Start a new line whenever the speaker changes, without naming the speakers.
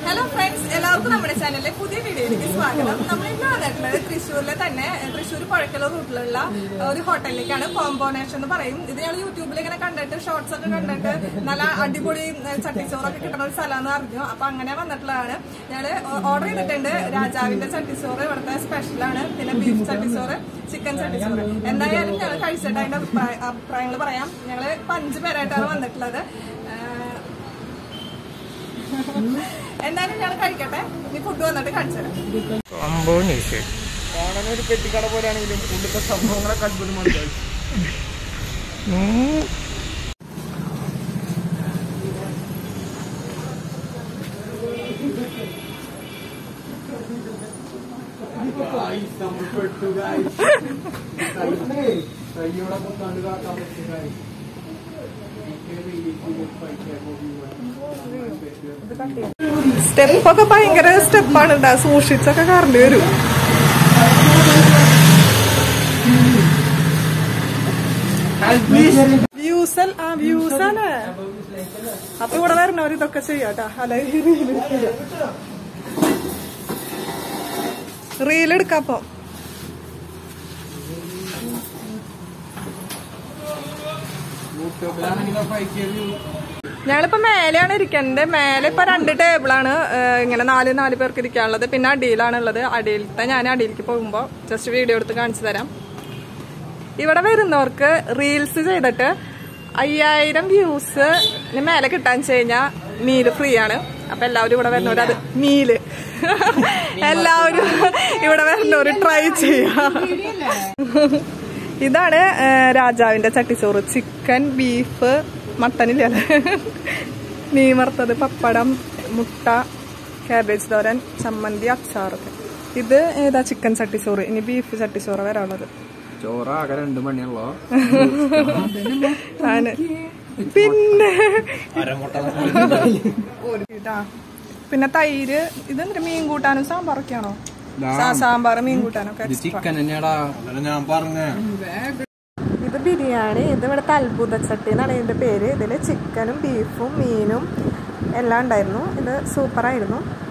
Hello friends എല്ലാവർക്കും നമ്മുടെ ചാനലിലെ പുതിയ വീഡിയോയിലേക്ക് സ്വാഗതം നമ്മൾ ഇന്ന് വന്നിട്ടുള്ളത് തൃശ്ശൂരിലെ തന്നെ തൃശ്ശൂർ പുഴക്കല റൂട്ടിലുള്ള ഒരു ഹോട്ടലിലേക്കാണ് കോമ്പോനേഷൻ എന്ന് പറയും ഇത് ഞങ്ങൾ യൂട്യൂബിൽ ഇങ്ങനെ കണ്ടിട്ട് ഷോർട്സ് ഒക്കെ കണ്ടിട്ട് നല്ല അടിപൊളി ഏഹ്, ചട്ടിച്ചോറൊക്കെ കിട്ടുന്ന ഒരു സ്ഥലമാണെന്ന് അറിഞ്ഞു അപ്പൊ അങ്ങനെ വന്നിട്ടുള്ളതാണ് ഞങ്ങള് ഓർഡർ ചെയ്തിട്ടുണ്ട് രാജാവിന്റെ ചട്ടിച്ചോറ് ഇവിടുത്തെ സ്പെഷ്യലാണ് പിന്നെ ബീഫ് ചട്ടിച്ചോറ് ചിക്കൻ ചട്ടിച്ചോറ് എന്തായാലും ഞങ്ങൾ കഴിച്ചിട്ട് അതിന്റെ അഭിപ്രായ അഭിപ്രായങ്ങൾ പറയാം ഞങ്ങള് ഇപ്പൊ അഞ്ച് പേരായിട്ടാണ് വന്നിട്ടുള്ളത് ഏഹ്, എന്തായാലും ഞാൻ കഴിക്കട്ടെ നീ ഫുഡ് വന്നിട്ട് കാണിച്ചു തരാം
കോമ്പോനേഷൻ
കാണാൻ ഒരു പെട്ടിക്കട പോലെയാണെങ്കിലും ഉള്ളിലത്തെ സംഭവങ്ങളൊക്കെ അത്ഭുതമാണ് guys. Guys, നമ്മൾ പെട്ടു, guys. കൈ- കൈയോടെ പൊത്താണ്ട് കാക്കാൻ പറ്റും, guys.
സ്റ്റെപ്പൊക്കെ ഭയങ്കര സ്റ്റെപ്പാണ് ഉണ്ടാ സൂക്ഷിച്ചൊക്കെ കറണ്ട് വരും വ്യൂസൽ ആ വ്യൂസാണ് അപ്പൊ ഇവിടെ വരണവർ ഇതൊക്കെ ചെയ്യാട്ടാ അല്ലെ റീൽ എടുക്കാപ്പോ
യൂട്യൂബിലാണെങ്കിൽ ഫൈവ്
ഞങ്ങളിപ്പോ മേലെയാണ് ഇരിക്കുന്നത് മേലെ ഇപ്പൊ രണ്ട് ടേബിളാണ് ഏഹ്, ഇങ്ങനെ നാല് നാല് പേർക്ക് ഇരിക്കാനുള്ളത് പിന്നെ അടിയിലാണ് ഉള്ളത് അടിയിലത്തെ ഞാൻ അടിയിലേക്ക് പോകുമ്പോ ജസ്റ്റ് വീഡിയോ എടുത്ത് കാണിച്ചു തരാം ഇവിടെ വരുന്നവർക്ക് റീൽസ് ചെയ്തിട്ട് അയ്യായിരം വ്യൂസ് മേലെ കിട്ടാൻ വെച്ച് കഴിഞ്ഞാൽ മീല് ഫ്രീ ആണ് അപ്പൊ എല്ലാവരും ഇവിടെ വരുന്നവർ അത് മീല് എല്ലാവരും ഇവിടെ വരുന്നവർ ട്രൈ ചെയ്യാം ഇതാണ് ഏഹ്, രാജാവിന്റെ ചട്ടിച്ചോറ് ചിക്കൻ ബീഫ് മട്ടനില്ല മീൻ വറുത്തത് പപ്പടം മുട്ട കാബേജ് തോരൻ ചമ്മന്തി അച്ചാറൊക്കെ ഇത് ഏതാ ചിക്കൻ ചട്ടിച്ചോറ് ഇനി ബീഫ് ചട്ടിച്ചോറ് വരാനുള്ളത്
ചോറാകെ രണ്ട് മണിയുള്ളോ
ആണ് പിന്നെ ഇതാ പിന്നെ തൈര് ഇതെന്താ മീൻ കൂട്ടാനും സാമ്പാറൊക്കെയാണോ സാമ്പാർ മീൻ കൂട്ടാനൊക്കെ
ഇത് ചിക്കൻ തന്നെയാടാ ഞാൻ പറഞ്ഞേ
ഇത് ബിരിയാണി ഇത് ഇവിടുത്തെ അത്ഭുത ചട്ടി എന്നാണ് ഇതിന്റെ പേര് ഇതിൽ ചിക്കനും ബീഫും മീനും എല്ലാം ഉണ്ടായിരുന്നു ഇത് സൂപ്പറായിരുന്നു